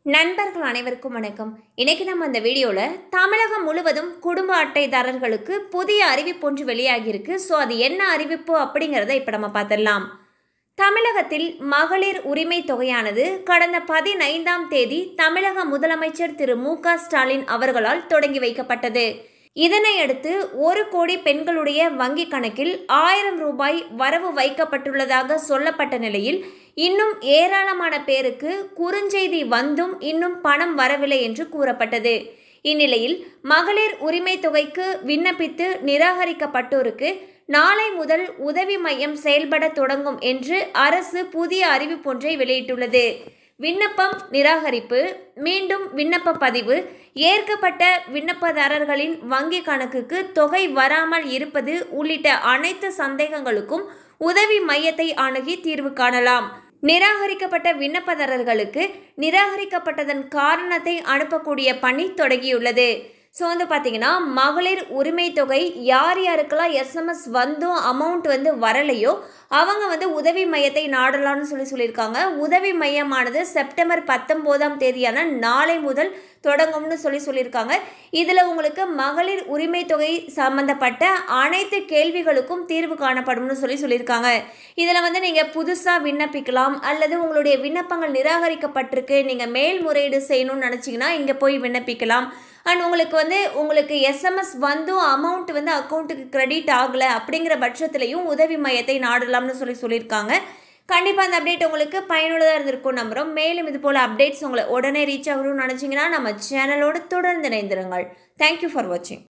நண்பர்கள் அனைவருக்கும் வணக்கம் இன்னைக்கு நம்ம இந்த வீடியோவில் தமிழகம் முழுவதும் குடும்ப அட்டைதாரர்களுக்கு புதிய அறிவிப்பு ஒன்று வெளியாகியிருக்கு ஸோ அது என்ன அறிவிப்பு அப்படிங்கிறத இப்போ நம்ம பார்த்துடலாம் தமிழகத்தில் மகளிர் உரிமை தொகையானது கடந்த பதினைந்தாம் தேதி தமிழக முதலமைச்சர் திரு மு க ஸ்டாலின் அவர்களால் தொடங்கி வைக்கப்பட்டது இதனையடுத்து ஒரு கோடி பெண்களுடைய வங்கி கணக்கில் ஆயிரம் ரூபாய் வரவு வைக்கப்பட்டுள்ளதாக சொல்லப்பட்ட நிலையில் இன்னும் ஏராளமான பேருக்கு குறுஞ்செய்தி வந்தும் இன்னும் பணம் வரவில்லை என்று கூறப்பட்டது இந்நிலையில் மகளிர் உரிமை தொகைக்கு விண்ணப்பித்து நிராகரிக்கப்பட்டோருக்கு நாளை முதல் உதவி மையம் செயல்பட தொடங்கும் என்று அரசு புதிய அறிவிப்பொன்றை வெளியிட்டுள்ளது விண்ணப்பம் நிராகரிப்பு மீண்டும் விண்ணப்ப பதிவு ஏற்கப்பட்ட விண்ணப்பதாரர்களின் வங்கி கணக்குக்கு தொகை வராமல் இருப்பது உள்ளிட்ட அனைத்து சந்தேகங்களுக்கும் உதவி மையத்தை அணுகி தீர்வு காணலாம் நிராகரிக்கப்பட்ட விண்ணப்பதாரர்களுக்கு நிராகரிக்கப்பட்டதன் காரணத்தை அனுப்பக்கூடிய பணி தொடங்கியுள்ளது ஸோ வந்து பார்த்தீங்கன்னா மகளிர் உரிமை தொகை யார் யாருக்கெல்லாம் எஸ்எம்எஸ் வந்தும் அமௌண்ட் வந்து வரலையோ அவங்க வந்து உதவி மையத்தை நாடலாம்னு சொல்லி சொல்லியிருக்காங்க உதவி மையமானது செப்டம்பர் பத்தொம்போதாம் தேதியான நாளை முதல் தொடங்கும்னு சொல்லி சொல்லியிருக்காங்க இதில் உங்களுக்கு மகளிர் உரிமை தொகை சம்மந்தப்பட்ட அனைத்து கேள்விகளுக்கும் தீர்வு காணப்படும்னு சொல்லி சொல்லியிருக்காங்க இதில் வந்து நீங்கள் புதுசாக விண்ணப்பிக்கலாம் அல்லது உங்களுடைய விண்ணப்பங்கள் நிராகரிக்கப்பட்டிருக்கு நீங்கள் மேல்முறையீடு செய்யணும்னு நினச்சிங்கன்னா இங்கே போய் விண்ணப்பிக்கலாம் அண்ட் உங்களுக்கு வந்து உங்களுக்கு எஸ்எம்எஸ் வந்தும் அமௌண்ட் வந்து அக்கௌண்ட்டுக்கு கிரெடிட் ஆகலை அப்படிங்கிற பட்சத்துலையும் உதவி மையத்தை நாடலாம்னு சொல்லி சொல்லியிருக்காங்க கண்டிப்பாக அந்த அப்டேட் உங்களுக்கு பயனுள்ளதாக இருந்திருக்கும் நம்புகிறோம் மேலும் இது போல் அப்டேட்ஸ் உங்களை உடனே ரீச் ஆகணும்னு நினச்சிங்கன்னா நம்ம சேனலோடு தொடர்ந்து இணைந்திருங்கள் தேங்க்யூ ஃபார் வாட்சிங்